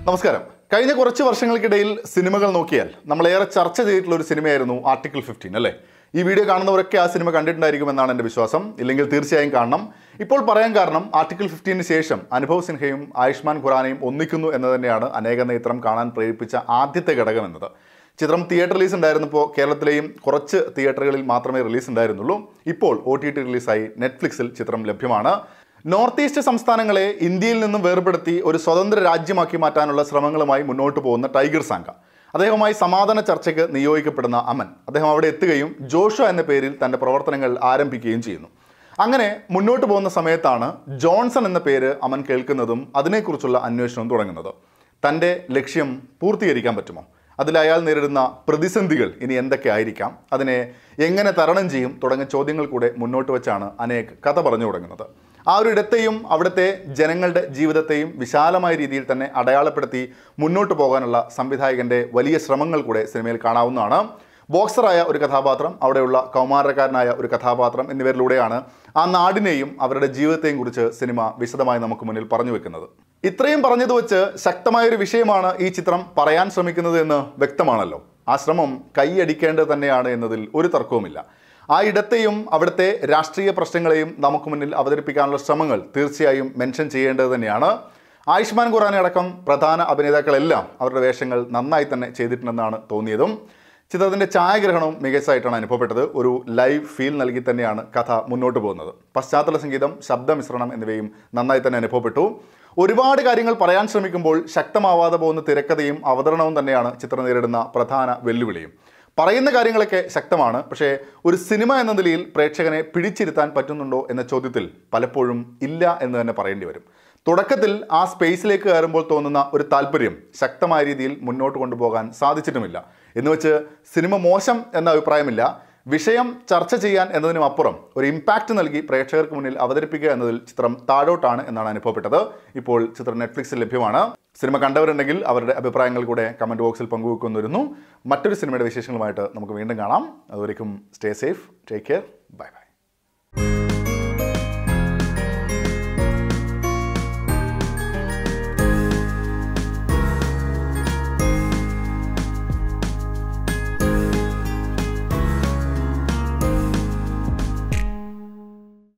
നമസ്കാരം കഴിഞ്ഞ കുറച്ച് വർഷങ്ങൾക്കിടയിൽ സിനിമകൾ നോക്കിയാൽ നമ്മളേറെ ചർച്ച ചെയ്തിട്ടുള്ള ഒരു സിനിമയായിരുന്നു ആർട്ടിക്കിൾ ഫിഫ്റ്റീൻ അല്ലേ ഈ വീഡിയോ കാണുന്നവരൊക്കെ ആ സിനിമ കണ്ടിട്ടുണ്ടായിരിക്കുമെന്നാണ് എൻ്റെ വിശ്വാസം ഇല്ലെങ്കിൽ തീർച്ചയായും കാണണം ഇപ്പോൾ പറയാൻ കാരണം ആർട്ടിക്കിൾ ഫിഫ്റ്റീന് ശേഷം അനുഭവ് സിൻഹയും ആയുഷ്മാൻ ഖുറാനയും ഒന്നിക്കുന്നു എന്ന് തന്നെയാണ് അനേക നേത്രം കാണാൻ പ്രേരിപ്പിച്ച ആദ്യത്തെ ഘടകം എന്നത് ചിത്രം തിയേറ്റർ റിലീസ് ഉണ്ടായിരുന്നപ്പോൾ കേരളത്തിലെയും കുറച്ച് തിയേറ്ററുകളിൽ മാത്രമേ റിലീസ് ഉണ്ടായിരുന്നുള്ളൂ ഇപ്പോൾ ഒ ടി ടി റിലീസായി നെറ്റ്ഫ്ലിക്സിൽ ചിത്രം ലഭ്യമാണ് നോർത്ത് ഈസ്റ്റ് സംസ്ഥാനങ്ങളെ ഇന്ത്യയിൽ നിന്നും വേർപെടുത്തി ഒരു സ്വതന്ത്ര രാജ്യമാക്കി മാറ്റാനുള്ള ശ്രമങ്ങളുമായി മുന്നോട്ട് പോകുന്ന ടൈഗർ സാങ്ക അദ്ദേഹവുമായി സമാധാന ചർച്ചയ്ക്ക് നിയോഗിക്കപ്പെടുന്ന അമൻ അദ്ദേഹം അവിടെ എത്തുകയും ജോഷ എന്ന പേരിൽ തൻ്റെ പ്രവർത്തനങ്ങൾ ആരംഭിക്കുകയും ചെയ്യുന്നു അങ്ങനെ മുന്നോട്ട് പോകുന്ന സമയത്താണ് ജോൺസൺ എന്ന പേര് അമൻ കേൾക്കുന്നതും അതിനെക്കുറിച്ചുള്ള അന്വേഷണവും തുടങ്ങുന്നത് തൻ്റെ ലക്ഷ്യം പൂർത്തീകരിക്കാൻ പറ്റുമോ അതിൽ അയാൾ നേരിടുന്ന പ്രതിസന്ധികൾ ഇനി എന്തൊക്കെ ആയിരിക്കാം അതിനെ എങ്ങനെ തരണം ചെയ്യും തുടങ്ങിയ ചോദ്യങ്ങൾ കൂടെ മുന്നോട്ട് വെച്ചാണ് അനേക് കഥ പറഞ്ഞു തുടങ്ങുന്നത് ആ ഒരു ഇടത്തെയും അവിടുത്തെ ജനങ്ങളുടെ ജീവിതത്തെയും വിശാലമായ രീതിയിൽ തന്നെ അടയാളപ്പെടുത്തി മുന്നോട്ട് പോകാനുള്ള സംവിധായകൻ്റെ വലിയ ശ്രമങ്ങൾ കൂടെ സിനിമയിൽ കാണാവുന്നതാണ് ബോക്സറായ ഒരു കഥാപാത്രം അവിടെയുള്ള കൗമാരക്കാരനായ ഒരു കഥാപാത്രം എന്നിവരിലൂടെയാണ് ആ നാടിനെയും അവരുടെ ജീവിതത്തെയും കുറിച്ച് സിനിമ വിശദമായി നമുക്ക് മുന്നിൽ പറഞ്ഞു വെക്കുന്നത് ഇത്രയും പറഞ്ഞത് വെച്ച് ശക്തമായൊരു വിഷയമാണ് ഈ ചിത്രം പറയാൻ ശ്രമിക്കുന്നത് എന്ന് വ്യക്തമാണല്ലോ ആ ശ്രമം കൈയടിക്കേണ്ടത് തന്നെയാണ് എന്നതിൽ ഒരു തർക്കവുമില്ല ആ ഇടത്തെയും അവിടുത്തെ രാഷ്ട്രീയ പ്രശ്നങ്ങളെയും നമുക്ക് മുന്നിൽ അവതരിപ്പിക്കാനുള്ള ശ്രമങ്ങൾ തീർച്ചയായും മെൻഷൻ ചെയ്യേണ്ടത് തന്നെയാണ് ആയുഷ്മാൻ ഖുറാനെ അടക്കം പ്രധാന അഭിനേതാക്കളെല്ലാം അവരുടെ വേഷങ്ങൾ നന്നായി തന്നെ ചെയ്തിട്ടുണ്ടെന്നാണ് തോന്നിയതും ചിത്രത്തിൻ്റെ ഛായാഗ്രഹണവും മികച്ചതായിട്ടാണ് അനുഭവപ്പെട്ടത് ഒരു ലൈവ് ഫീൽ നൽകി തന്നെയാണ് കഥ മുന്നോട്ട് പോകുന്നത് പശ്ചാത്തല സംഗീതം ശബ്ദമിശ്രണം എന്നിവയും നന്നായി തന്നെ അനുഭവപ്പെട്ടു ഒരുപാട് കാര്യങ്ങൾ പറയാൻ ശ്രമിക്കുമ്പോൾ ശക്തമാവാതെ പോകുന്ന തിരക്കഥയും അവതരണവും തന്നെയാണ് ചിത്രം നേരിടുന്ന പ്രധാന വെല്ലുവിളിയും പറയുന്ന കാര്യങ്ങളൊക്കെ ശക്തമാണ് പക്ഷേ ഒരു സിനിമ എന്ന നിലയിൽ പ്രേക്ഷകനെ പിടിച്ചിരുത്താൻ പറ്റുന്നുണ്ടോ എന്ന ചോദ്യത്തിൽ പലപ്പോഴും ഇല്ല എന്ന് തന്നെ പറയേണ്ടി വരും തുടക്കത്തിൽ ആ സ്പേസിലേക്ക് കയറുമ്പോൾ തോന്നുന്ന ഒരു താല്പര്യം ശക്തമായ രീതിയിൽ മുന്നോട്ട് കൊണ്ടുപോകാൻ സാധിച്ചിട്ടുമില്ല എന്ന് വെച്ച് സിനിമ മോശം എന്ന അഭിപ്രായമില്ല വിഷയം ചർച്ച ചെയ്യാൻ എന്നതിനും അപ്പുറം ഒരു ഇമ്പാക്റ്റ് നൽകി പ്രേക്ഷകർക്ക് മുന്നിൽ അവതരിപ്പിക്കുക എന്നതിൽ ചിത്രം താഴോട്ടാണ് എന്നാണ് അനുഭവപ്പെട്ടത് ഇപ്പോൾ ചിത്രം നെറ്റ്ഫ്ലിക്സിൽ ലഭ്യമാണ് സിനിമ കണ്ടവരുണ്ടെങ്കിൽ അവരുടെ അഭിപ്രായങ്ങൾ കൂടെ കമൻറ്റ് ബോക്സിൽ പങ്കുവെക്കുന്നിരുന്നു മറ്റൊരു സിനിമയുടെ വിശേഷങ്ങളുമായിട്ട് നമുക്ക് വീണ്ടും കാണാം അതുവരെയും stay safe take care bye by